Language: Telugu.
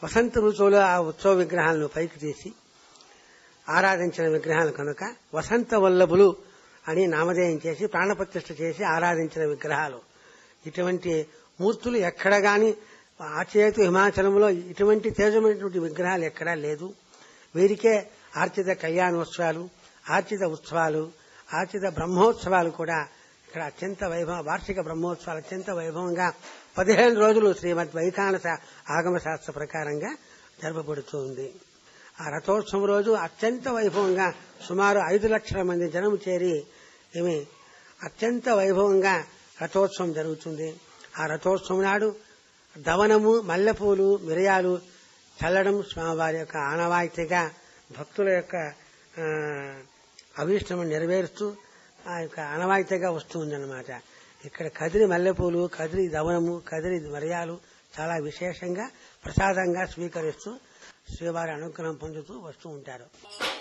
వసంత ఋతువులో ఆ ఉత్సవ విగ్రహాలను పైకి తీసి ఆరాధించిన విగ్రహాలు కనుక వసంత వల్లభులు అని నామధేయం చేసి ప్రాణప్రతిష్ఠ చేసి ఆరాధించిన విగ్రహాలు ఇటువంటి మూర్తులు ఎక్కడ గాని ఆచేతు హిమాచలంలో ఇటువంటి తేజమైనటువంటి విగ్రహాలు ఎక్కడా లేదు వీరికే ఆర్చిత కళ్యాణోత్సవాలు ఆర్చిత ఉత్సవాలు ఆర్చిత బ్రహ్మోత్సవాలు కూడా ఇక్కడ అత్యంత వైభవ వార్షిక బ్రహ్మోత్సవాలు అత్యంత వైభవంగా పదిహేను రోజులు శ్రీమద్ వైఖానస ఆగమ శాస్త్ర ప్రకారంగా జరపబడుతూ ఉంది ఆ రథోత్సవం రోజు అత్యంత వైభవంగా సుమారు ఐదు లక్షల మంది జనం చేరి ఏమి అత్యంత వైభవంగా రథోత్సవం జరుగుతుంది ఆ రథోత్సవం నాడు దవనము మల్లెపూలు మిరియాలు చల్లడం స్వామివారి యొక్క ఆనవాయితీగా భక్తుల యొక్క ఆ, అభీష్టము నెరవేరుస్తూ ఆ యొక్క ఆనవాయితీగా వస్తుందన్నమాట ఇక్కడ కదిరి మల్లెపూలు కదిరి దవనము కదిరి మిరియాలు చాలా విశేషంగా ప్రసాదంగా స్వీకరిస్తూ శ్రీవారి అనుగ్రహం పొందుతూ వస్తూ ఉంటారు